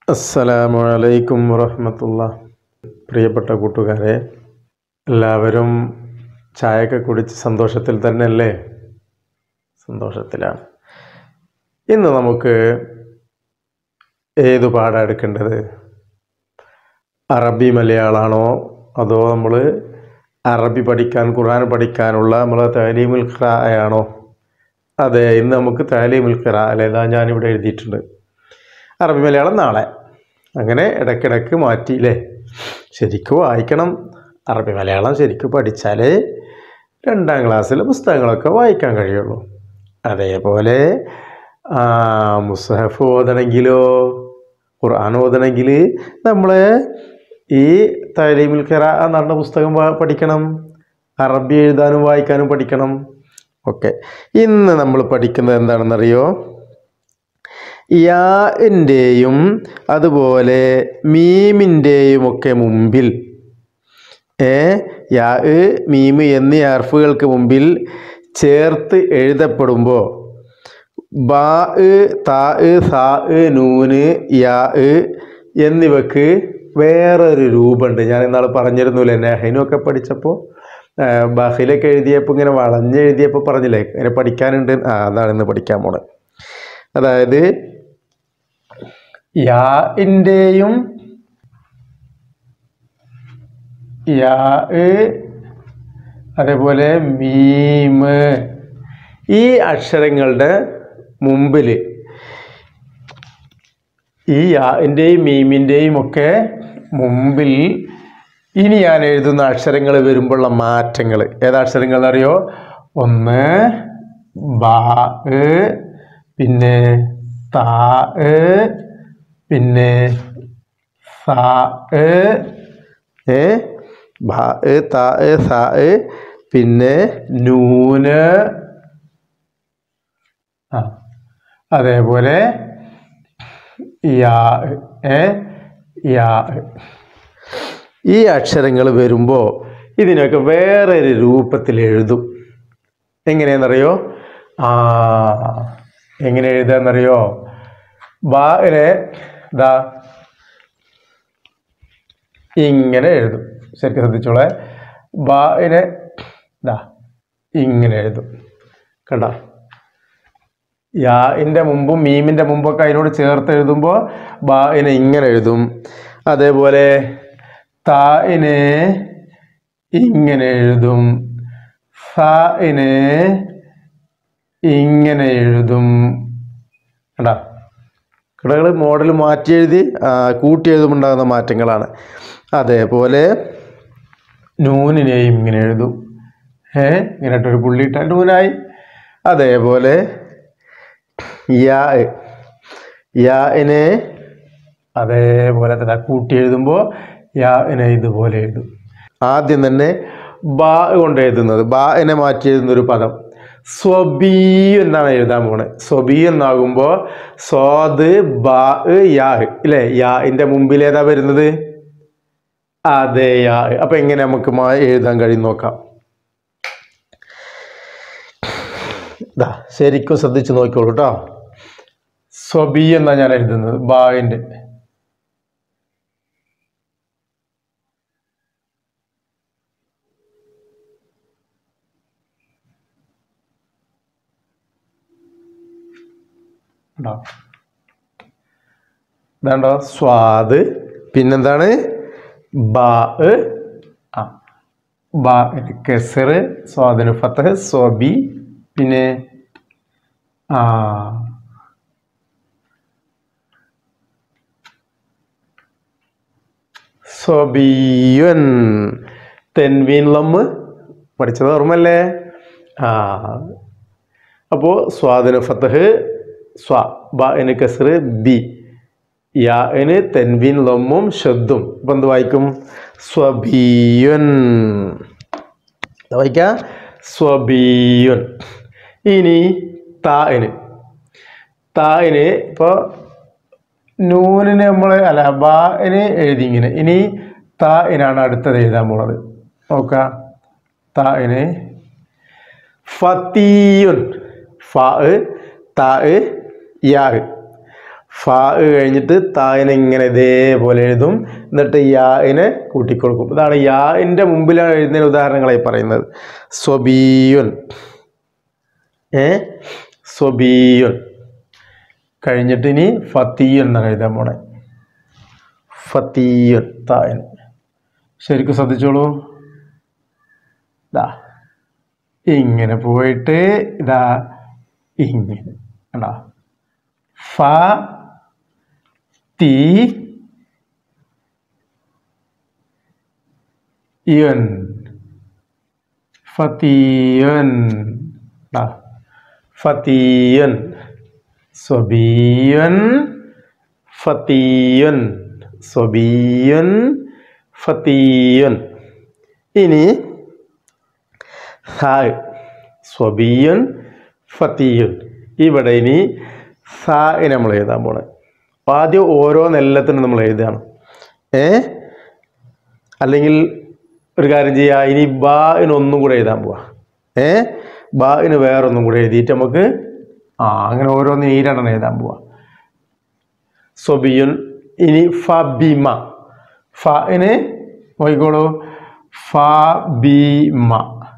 അസ്സലാമു അലൈക്കും വറഹമത്തുള്ള പ്രിയപ്പെട്ട കൂട്ടുകാരെ എല്ലാവരും ചായയൊക്കെ കുടിച്ച് സന്തോഷത്തിൽ തന്നെയല്ലേ സന്തോഷത്തിലാണ് ഇന്ന് നമുക്ക് ഏതു പാഠം എടുക്കേണ്ടത് അറബി മലയാളമാണോ അതോ നമ്മൾ അറബി പഠിക്കാൻ ഖുർആൻ പഠിക്കാനുള്ള നമ്മളെ താലീമുൽ ഖിറായാണോ അതെ ഇന്ന് നമുക്ക് താലീമുൽ ഖിറാ അല്ലേ ഇതാ ഞാനിവിടെ എഴുതിയിട്ടുണ്ട് അറബി മലയാളം നാളെ അങ്ങനെ ഇടയ്ക്കിടയ്ക്ക് മാറ്റിയില്ലേ ശരിക്കും വായിക്കണം അറബി മലയാളം ശരിക്കും പഠിച്ചാലേ രണ്ടാം ക്ലാസ്സിലെ പുസ്തകങ്ങളൊക്കെ വായിക്കാൻ കഴിയുള്ളൂ അതേപോലെ ആ, മുസ്ഹഫ് ഓതണമെങ്കിലോ ഖുർആൻ ഓതണമെങ്കിൽ നമ്മൾ ഈ തലീമുൽ ഖിറ എന്ന് പറഞ്ഞ പുസ്തകം വാ- പഠിക്കണം അറബി എഴുതാനും വായിക്കാനും പഠിക്കണം ഓക്കെ ഇന്ന് നമ്മൾ പഠിക്കുന്നത് എന്താണെന്നറിയോ യാൻ്റെയും അതുപോലെ മീമിൻ്റെയും ഒക്കെ മുമ്പിൽ ഏ യാ ഇ, മീമ് എന്നീ അർഫുകൾക്ക് മുമ്പിൽ ചേർത്ത് എഴുതപ്പെടുമ്പോൾ ബാ ഇ, താ ഇ, സാ ഇ, നൂന് യാ ഇ എന്നിവക്ക് വേറൊരു രൂപമുണ്ട് ഞാൻ ഇന്നാൾ പറഞ്ഞിരുന്നില്ല നെഹനൊക്കെ പഠിച്ചപ്പോൾ ബഹിലൊക്കെ എഴുതിയപ്പോൾ ഇങ്ങനെ വളഞ്ഞ് എഴുതിയപ്പോൾ പറഞ്ഞില്ലേ ഇങ്ങനെ പഠിക്കാനുണ്ട് ആ അതാണ് ഇന്ന് പഠിക്കാൻ പോണത് അതായത് യാൻ്റെയും യാ ഇ, അതേപോലെ മീമ് ഈ അക്ഷരങ്ങളുടെ മുമ്പിൽ ഈ യാൻ്റെയും മീമിൻ്റെയും ഒക്കെ മുമ്പിൽ ഇനി ഞാൻ എഴുതുന്ന അക്ഷരങ്ങൾ വരുമ്പോഴുള്ള മാറ്റങ്ങൾ ഏതാ അക്ഷരങ്ങൾ അറിയോ ഒന്ന് ബാ ഇ, പിന്നെ താ ഇ, പിന്നെ സാ ഇ, ഏ ബാ ഇ, താ ഇ, സാ ഇ, പിന്നെ നൂന് ആ അതേപോലെ യാ ഏ യാ ഈ അക്ഷരങ്ങൾ വരുമ്പോൾ ഇതിനൊക്കെ വേറൊരു രൂപത്തിൽ എഴുതും എങ്ങനെയാണെന്നറിയോ ആ എങ്ങനെ എഴുതാന്നറിയോ ബാനെ ദാ ഇങ്ങനെ എഴുതും ശരിക്കും ശ്രദ്ധിച്ചോളെ ബാനെ ദാ ഇങ്ങനെ എഴുതും കണ്ട യാഇൻ്റെ മുമ്പും മീമിൻ്റെ മുമ്പൊക്കെ അതിനോട് ചേർത്ത് എഴുതുമ്പോൾ ബാഇനെ ഇങ്ങനെ എഴുതും അതേപോലെ താഇനെ ഇങ്ങനെ എഴുതും ഫാഇനെ ഇങ്ങനെ എഴുതും കണ്ടാ കിടകൾ മോഡൽ മാറ്റി എഴുതി ആ, കൂട്ടി എഴുതുമുണ്ടാകുന്ന മാറ്റങ്ങളാണ് അതേപോലെ നൂനിനെയും ഇങ്ങനെ എഴുതും ഏ ഇങ്ങനെ ഇട്ടൊരു പുള്ളിയിട്ട നൂനായി അതേപോലെ യാ യാനെ അതേപോലെ തന്നെ കൂട്ടി എഴുതുമ്പോൾ യാനെ ഇതുപോലെ എഴുതും ആദ്യം തന്നെ ബാ കൊണ്ട് എഴുതുന്നത് ബാനെ മാറ്റി എഴുതുന്ന ഒരു പദം സ്വബി എന്നാണ് എഴുതാൻ പോണത് സ്വബി എന്നാകുമ്പോൾ സ്വാദ് ബാ യാ ഇല്ലേ യാന്റെ മുമ്പിൽ ഏതാ വരുന്നത് അതെ യാ അപ്പൊ എങ്ങനെ നമുക്ക് മാ- എഴുതാൻ കഴിയും നോക്കാം ദാ ശരിക്കും ശ്രദ്ധിച്ച് നോക്കിക്കോളൂ കേട്ടോ സ്വബി എന്നാ ഞാൻ എഴുതുന്നത് ബായിന്റെ ഉണ്ടോ ഇതാണ്ടോ സ്വാദ് പിന്നെന്താണ് ബാ ആ ബാ കെസർ സ്വാദിന് ഫത്തഹ് സ്വബി പിന്നെ ആ സ്വബിയുൻ തെൻവീൻ ലമ്മ് പഠിച്ചത് ഓർമ്മല്ലേ ആ അപ്പോൾ സ്വാദിന് ഫത്തഹ് സ്വ ബ എന് കസറ് ബി യാ എന് തെൻവീൻ ലമ്മും ഷദ്ദും ഇപ്പം എന്ത് വായിക്കും സ്വബിയുൻ എന്താ വായിക്കുക സ്വബിയുൻ ഇനി താന് താന് ഇപ്പോൾ നൂനിന് നമ്മൾ അല്ല ബാന് എഴുതി ഇങ്ങനെ ഇനി താനാണ് അടുത്തത് എഴുതാൻ പോണത് നോക്കാം താന് ഫത്തിയുൻ ഫ താ യാ ഫാ കഴിഞ്ഞിട്ട് തായിനെ ഇങ്ങനെ ഇതേപോലെ എഴുതും എന്നിട്ട് യാഇനെ കൂട്ടിക്കൊടുക്കും ഇതാണ് യാഇൻ്റെ മുമ്പിലാണ് എഴുതുന്നതിന് ഉദാഹരണങ്ങളായി പറയുന്നത് സ്വബീയുൻ ഏ സ്വബീയുൻ കഴിഞ്ഞിട്ട് ഇനി ഫത്തീയുൻ എന്നാണ് എഴുതാൻ പോണേ ഫത്തീയുൻ തായൻ ശരിക്കും ശ്രദ്ധിച്ചോളൂ ഇതാ ഇങ്ങനെ പോയിട്ട് ഇതാ ഇങ്ങനെ കണ്ടാ ഫ തി യുൻ ഫത്തിയുൻ ദാ. ഫത്തിയുൻ സ്വബിയുൻ ഫത്തിയുൻ സ്വബിയുൻ ഫത്തിയുൻ ഇനി ഹായ് സ്വബിയുൻ ഫത്തിയുൻ ഇവിടെ ഇനി സായി നമ്മൾ എഴുതാൻ പോണേ അപ്പോൾ ആദ്യം ഓരോ നെല്ലത്തിനും നമ്മൾ എഴുതുകയാണ് ഏ അല്ലെങ്കിൽ ഒരു കാര്യം ചെയ്യുക ഇനി ബാഇന് ഒന്നും കൂടെ എഴുതാൻ പോവാ ഏ ബാഇന് വേറൊന്നും കൂടെ എഴുതിയിട്ട് നമുക്ക് ആ അങ്ങനെ ഓരോന്നിനും ഈ രണ്ടെണ്ണം എഴുതാൻ പോവാ സ്വബിയുൻ ഇനി ഫബിമ ഫിന് നോക്കിക്കോളൂ ഫബിമ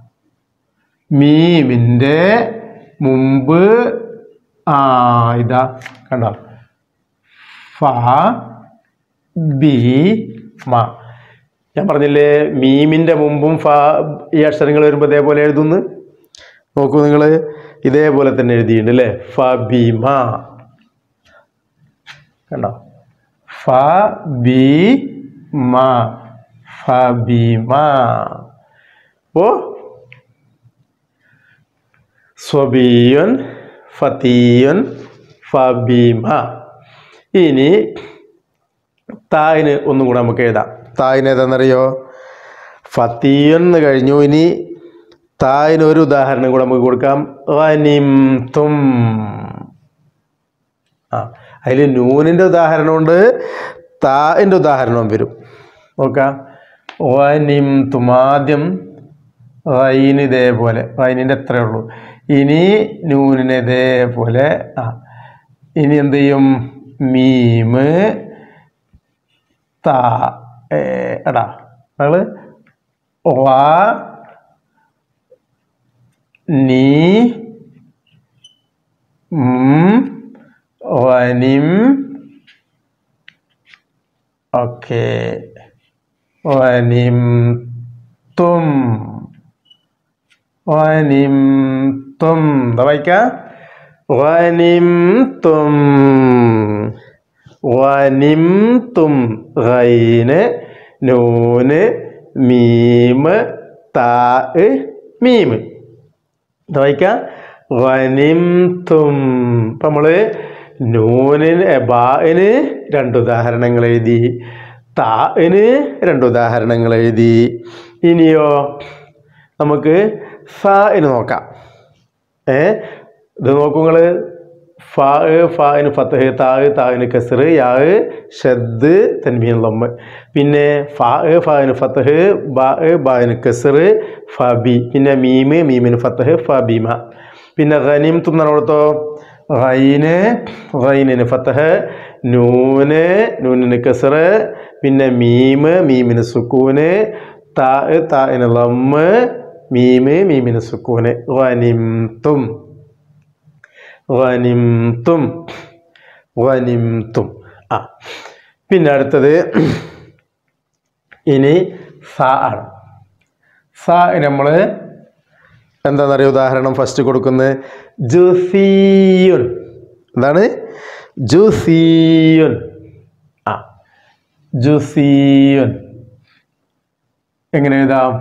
മീമിൻ്റെ മുമ്പ് ആ ഇതാ കണ്ടോ ഫ ബി മ ഞാൻ പറഞ്ഞില്ലേ മീമിൻ്റെ മുമ്പും ഫ ഈ അക്ഷരങ്ങൾ വരുമ്പോൾ ഇതേപോലെ എഴുതുന്നു നോക്കൂ നിങ്ങൾ ഇതേപോലെ തന്നെ എഴുതിയിട്ടുണ്ട് അല്ലേ ഫ ബി മ കണ്ടോ ഫ ബി മ ഫ ബി മ ഓ സ്വബിയുൻ ഫത്തിയുൻ ഫബീമ ഇനി തായിന് ഒന്നും കൂടെ നമുക്ക് എഴുതാം തായിന് ഏതാണെന്നറിയോ ഫത്തിയുൻ എന്ന് കഴിഞ്ഞു ഇനി തായിന് ഒരു ഉദാഹരണം കൂടെ നമുക്ക് കൊടുക്കാം വനിംതും ആ അതിൽ നൂനിൻ്റെ ഉദാഹരണമുണ്ട് തായിൻ്റെ ഉദാഹരണവും വരും നോക്കാം വനിംതും ആദ്യം റൈന് ഇതേപോലെ റൈനിൻ്റെ എത്രയേ ഉള്ളൂ ഇനി നൂനിന് ഇതേപോലെ ആ ഇനി എന്ത് ചെയ്യും മീമ് താ ഏ, എടാ നമ്മള് വാ നീ ഉം, വനിം ഓക്കെ വനിം തും വനിംതും എന്താ വായിക്കാം വനിംതും വനിംതും ഗൈന് നൂന് മീമ് താ മീമ് എന്താ വായിക്കാം വനിംതും ഇപ്പം നമ്മൾ നൂനിന് എ, ബാഇന് രണ്ട് ഉദാഹരണങ്ങൾ എഴുതി താഇന് രണ്ട് ഉദാഹരണങ്ങൾ എഴുതി ഇനിയോ നമുക്ക് ഫാഇന് നോക്കാം ഏ ഇത് നോക്കൂ നിങ്ങൾ ഫാ ഫാഇന് ഫത്തഹ് താഹ് താഹിന് കസറ് യാഹ് ഷദ് തൻമീൻ ലമ്മ് പിന്നെ ഫാ ഫാഇന് ഫത്തഹ് ബാ ബാഇന് കസറ് ഫബി പിന്നെ മീമ് മീമിന് ഫത്തഹ് ഫബീമ പിന്നെ ഖനീം തുന്നോടത്തോ ഖൈന് ഖൈനിന് ഫത്തഹ് നൂന് നൂനിന് കസറ് പിന്നെ മീമ് മീമിന് സുക്കൂന് താ താഇന് ലമ്മ് മീമ് മീമിന് സുക്കൂന് ഖനിംതും ഖനിംതും ഖനിംതും ആ പിന്നെ അടുത്തത് ഇനി സ ആണ് സ നമ്മൾ എന്താണെന്നറിയ ഉദാഹരണം ഫസ്റ്റ് കൊടുക്കുന്നത് ജുസിയുൻ എന്താണ് ജുസിയുൻ ആ ജുസിയുൻ എങ്ങനെ എഴുതാം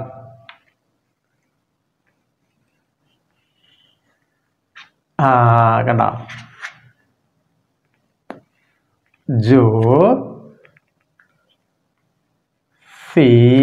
ആ കണ്ട ജോ സി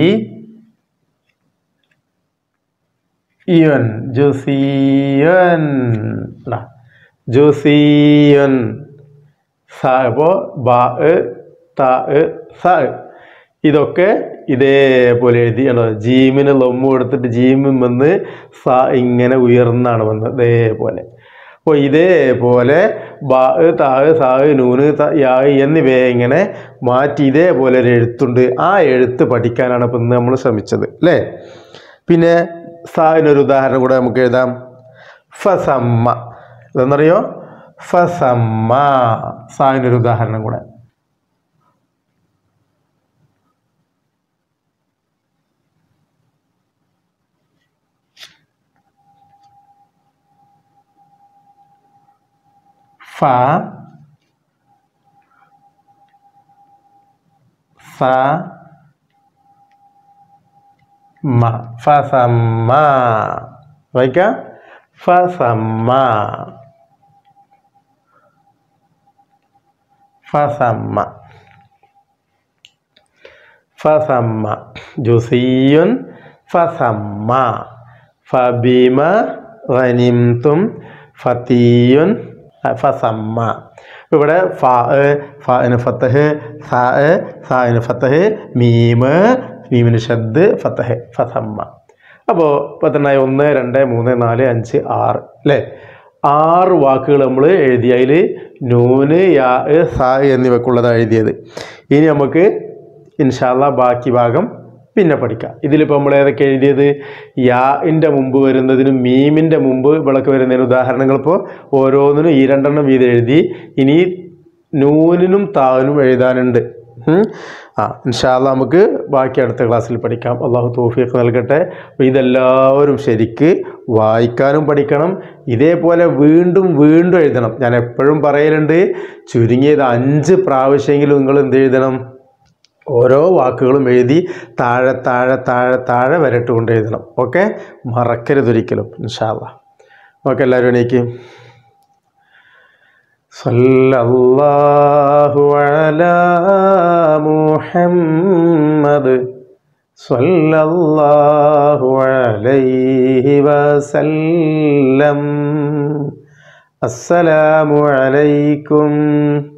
യുൻ ജുസിയൻ ടാ. ജുസിയൻ സ അപ്പോൾ ബ ത സ ഇതൊക്കെ ഇതേപോലെ എഴുതി കണ്ടോ ജീമിന് ലൊമ്മു കൊടുത്തിട്ട് ജീമിൽ വന്ന് സ ഇങ്ങനെ ഉയർന്നാണ് വന്നത് ഇതേപോലെ അപ്പോൾ ഇതേപോലെ ബാ താ സാ നൂന് ത യാ എന്നിവയെ ഇങ്ങനെ മാറ്റി ഇതേപോലെ ഒരു എഴുത്തുണ്ട് ആ എഴുത്ത് പഠിക്കാനാണ് ഇപ്പം ഇന്ന് നമ്മൾ ശ്രമിച്ചത് അല്ലേ പിന്നെ സാവിനൊരു ഉദാഹരണം കൂടെ നമുക്ക് എഴുതാം ഫസമ്മ ഇതെന്നറിയോ ഫസമ്മ സാവിനൊരു ഉദാഹരണം കൂടെ ഫ സ മ ഫസമ്മ വായിക്കാം ഫസമ്മ ഫസമ്മ ഫസമ്മ ജുസിയുൻ ഫസമ്മ ഫബിമ ഗനിംതും ഫതിയുൻ ഫസമ്മ ഇവിടെ ഫ ഫന് ഫത്തഹ് സ സാന് ഫത്തഹ് മീമ് മീമിന് ഷദ് ഫത്തഹ് ഫസമ്മ അപ്പോൾ പത്തെണ്ണായി ഒന്ന് രണ്ട് മൂന്ന് നാല് അഞ്ച് ആറ് അല്ലേ ആറ് വാക്കുകൾ നമ്മൾ എഴുതി അതിൽ നൂന് യാ സ എന്നിവക്കുള്ളതാണ് എഴുതിയത് ഇനി നമുക്ക് ഇൻഷാല്ല ബാക്കി ഭാഗം പിന്നെ പഠിക്കാം ഇതിലിപ്പോൾ നമ്മൾ ഏതൊക്കെ എഴുതിയത് യാഇൻ്റെ മുമ്പ് വരുന്നതിനും മീമിൻ്റെ മുമ്പ് വിളക്ക് വരുന്നതിന് ഉദാഹരണങ്ങൾ ഇപ്പോൾ ഓരോന്നിനും ഈ രണ്ടെണ്ണം വീതം എഴുതി ഇനി നൂനിനും താവിനും എഴുതാനുണ്ട് ഉം. ആ ഇൻഷാല്ല നമുക്ക് ബാക്കി അടുത്ത ക്ലാസ്സിൽ പഠിക്കാം അള്ളാഹു തോഫിയൊക്കെ നൽകട്ടെ അപ്പോൾ ഇതെല്ലാവരും ശരിക്ക് വായിക്കാനും പഠിക്കണം ഇതേപോലെ വീണ്ടും വീണ്ടും എഴുതണം ഞാൻ എപ്പോഴും പറയലുണ്ട് ചുരുങ്ങിയത് അഞ്ച് പ്രാവശ്യമെങ്കിലും നിങ്ങൾ എന്ത് എഴുതണം ഓരോ വാക്കുകളും എഴുതി താഴെ താഴെ താഴെ താഴെ വരട്ടുകൊണ്ട് എഴുതണം ഓക്കെ മറക്കരുതൊരിക്കലും ഇൻഷാല്ല ഓക്കെ എല്ലാവരും എണീക്ക് സല്ലല്ലാഹു അലാ മുഹമ്മദ് സല്ലല്ലാഹു അലൈഹി വസല്ലം അസ്സലാമു അലൈക്കും